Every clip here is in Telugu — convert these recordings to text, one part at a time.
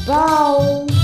bow.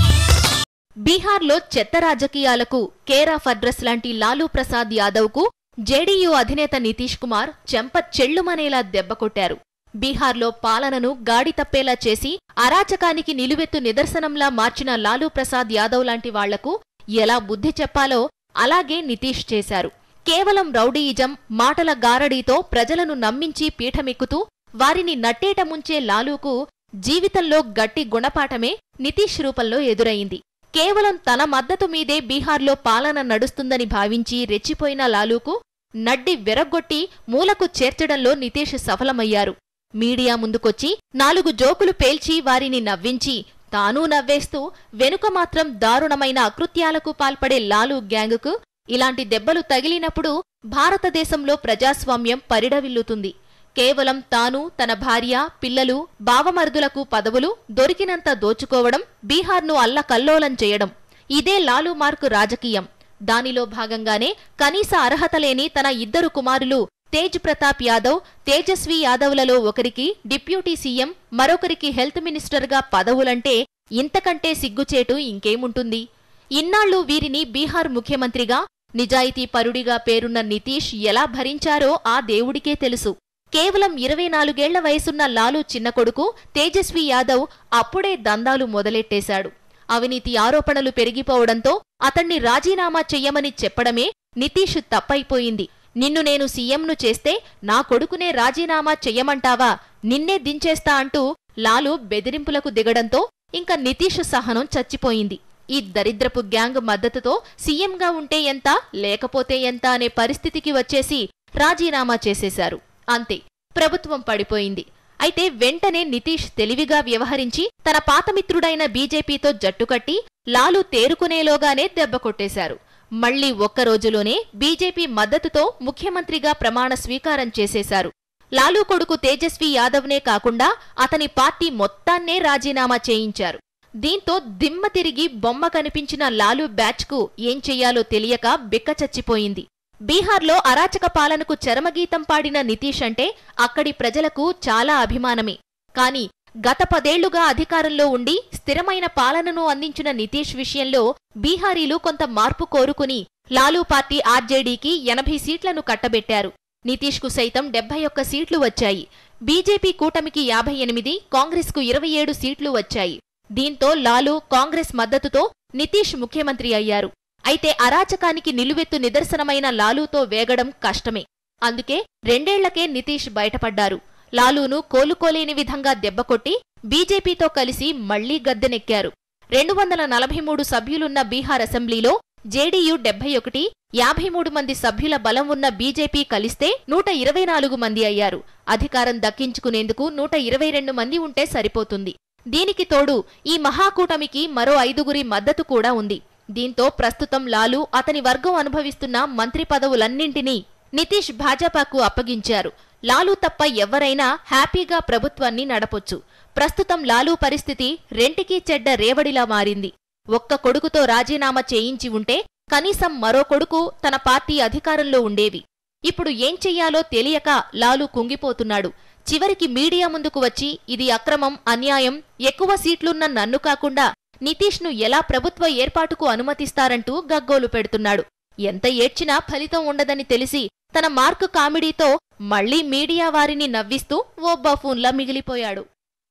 బీహార్లో చెత్త రాజకీయాలకు కేర్ ఆఫ్ అడ్రస్ లాంటి లాలూ ప్రసాద్ యాదవ్కు జేడీయూ అధినేత నితీష్ కుమార్ చెంప చెళ్లుమనేలా దెబ్బకొట్టారు బీహార్లో పాలనను గాడి తప్పేలా చేసి అరాచకానికి నిలువెత్తు నిదర్శనంలా మార్చిన లాలూ ప్రసాద్ యాదవ్ లాంటి వాళ్లకు ఎలా బుద్ధి చెప్పాలో అలాగే నితీష్ చేశారు కేవలం రౌడీయిజం మాటల గారడీతో ప్రజలను నమ్మించి పీఠమెక్కుతూ వారిని నట్టేట ముంచే లాలూకు జీవితంలో గట్టి గుణపాఠమే నితీష్ రూపంలో ఎదురయింది కేవలం తన మద్దతు మీదే బీహార్లో పాలన నడుస్తుందని భావించి రెచ్చిపోయిన లాలూకు నడ్డి విరగ్గొట్టి మూలకు చేర్చడంలో నితీష్ సఫలమయ్యారు మీడియా ముందుకొచ్చి నాలుగు జోకులు పేల్చి వారిని నవ్వించి తానూ నవ్వేస్తూ వెనుక మాత్రం దారుణమైన అకృత్యాలకు పాల్పడే లాలూ గ్యాంగుకు ఇలాంటి దెబ్బలు తగిలినప్పుడు భారతదేశంలో ప్రజాస్వామ్యం పరిడవిల్లుతుంది కేవలం తాను తన భార్య పిల్లలు బావమరుదులకు పదవులు దొరికినంత దోచుకోవడం బీహార్ను అల్లకల్లోలం చేయడం ఇదే లాలూ మార్క్ రాజకీయం దానిలో భాగంగానే కనీస అర్హత లేని తన ఇద్దరు కుమారులు తేజ్ ప్రతాప్ యాదవ్ తేజస్వి యాదవ్లలో ఒకరికి డిప్యూటీ సీఎం మరొకరికి హెల్త్ మినిస్టర్గా పదవులంటే ఇంతకంటే సిగ్గుచేటు ఇంకేముంటుంది ఇన్నాళ్లు వీరిని బీహార్ ముఖ్యమంత్రిగా నిజాయితీ పరుడిగా పేరున్న నితీష్ ఎలా భరించారో ఆ దేవుడికే తెలుసు కేవలం ఇరవై నాలుగేళ్ల వయసున్న లాలూ చిన్న కొడుకు తేజస్వి యాదవ్ అప్పుడే దందాలు మొదలెట్టేశాడు అవినీతి ఆరోపణలు పెరిగిపోవడంతో అతణ్ణి రాజీనామా చెయ్యమని చెప్పడమే నితీష్ తప్పైపోయింది నిన్ను నేను సీఎంను చేస్తే నా కొడుకునే రాజీనామా చెయ్యమంటావా నిన్నే దించేస్తా అంటూ లాలు బెదిరింపులకు దిగడంతో ఇంక నితీష్ సహనం చచ్చిపోయింది ఈ దరిద్రపు గ్యాంగ్ మద్దతుతో సీఎంగా ఉంటే ఎంత లేకపోతే ఎంత అనే పరిస్థితికి వచ్చేసి రాజీనామా చేసేశారు అంతే ప్రభుత్వం పడిపోయింది అయితే వెంటనే నితీష్ తెలివిగా వ్యవహరించి తన పాతమిత్రుడైన బీజేపీతో జట్టుకట్టి లాలు తేరుకునేలోగానే దెబ్బ కొట్టేశారు మళ్లీ ఒక్క రోజులోనే బీజేపీ మద్దతుతో ముఖ్యమంత్రిగా ప్రమాణ స్వీకారం చేసేశారు లాలూ కొడుకు తేజస్వి యాదవ్నే కాకుండా అతని పార్టీ మొత్తాన్నే రాజీనామా చేయించారు దీంతో దిమ్మ తిరిగి బొమ్మ కనిపించిన లాలూ బ్యాచ్కు ఏం చెయ్యాలో తెలియక బిక్కచచ్చిపోయింది బీహార్లో అరాచక పాలనకు చరమగీతం పాడిన నితీష్ అంటే అక్కడి ప్రజలకు చాలా అభిమానమే కాని గత పదేళ్లుగా అధికారంలో ఉండి స్థిరమైన పాలనను అందించిన నితీష్ విషయంలో బీహారీలు కొంత మార్పు కోరుకుని లాలూ పార్టీ ఆర్జేడీకి ఎనభై సీట్లను కట్టబెట్టారు నితీష్కు సైతం డెబ్బై ఒక్క సీట్లు వచ్చాయి బీజేపీ కూటమికి యాభై ఎనిమిది కాంగ్రెస్కు ఇరవై ఏడు సీట్లు వచ్చాయి దీంతో లాలూ కాంగ్రెస్ మద్దతుతో నితీష్ ముఖ్యమంత్రి అయ్యారు అయితే అరాచకానికి నిలువెత్తు నిదర్శనమైన లాలూతో వేగడం కష్టమే అందుకే రెండేళ్లకే నితీష్ బయటపడ్డారు లాలూను కోలుకోలేని విధంగా దెబ్బకొట్టి బీజేపీతో కలిసి మళ్లీ గద్దెనెక్కారు రెండు వందల నలభై మూడు సభ్యులున్న బీహార్ అసెంబ్లీలో జేడీయూ డెబ్బై ఒకటి యాభై మూడు మంది సభ్యుల బలం ఉన్న బీజేపీ కలిస్తే నూట ఇరవై నాలుగు మంది అయ్యారు అధికారం దక్కించుకునేందుకు నూట ఇరవై రెండు మంది ఉంటే సరిపోతుంది దీనికి తోడు ఈ మహాకూటమికి మరో ఐదుగురి మద్దతు కూడా ఉంది దీంతో ప్రస్తుతం లాలు అతని వర్గం అనుభవిస్తున్న మంత్రి పదవులన్నింటినీ నితీష్ భాజపాకు అప్పగించారు లాలు తప్ప ఎవ్వరైనా హ్యాపీగా ప్రభుత్వాన్ని నడపొచ్చు ప్రస్తుతం లాలు పరిస్థితి రెంటికి చెడ్డ రేవడిలా మారింది ఒక్క కొడుకుతో రాజీనామా చేయించి ఉంటే కనీసం మరో కొడుకు తన పార్టీ అధికారంలో ఉండేవి ఇప్పుడు ఏం చెయ్యాలో తెలియక లాలు కుంగిపోతున్నాడు చివరికి మీడియా ముందుకు వచ్చి ఇది అక్రమం అన్యాయం ఎక్కువ సీట్లున్న నన్ను కాకుండా నితీష్ను ఎలా ప్రభుత్వ ఏర్పాటుకు అనుమతిస్తారంటూ గగ్గోలు పెడుతున్నాడు ఎంత ఏడ్చినా ఫలితం ఉండదని తెలిసి తన మార్క్ కామెడీతో మళ్లీ మీడియా వారిని నవ్విస్తూ ఓ బఫూన్లా మిగిలిపోయాడు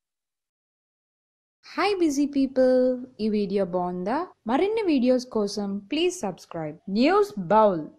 హాయ్ బిజీ పీపుల్ ఈ వీడియో బాగుందా మరిన్ని వీడియోస్ కోసం ప్లీజ్ సబ్స్క్రైబ్ న్యూస్ బౌల్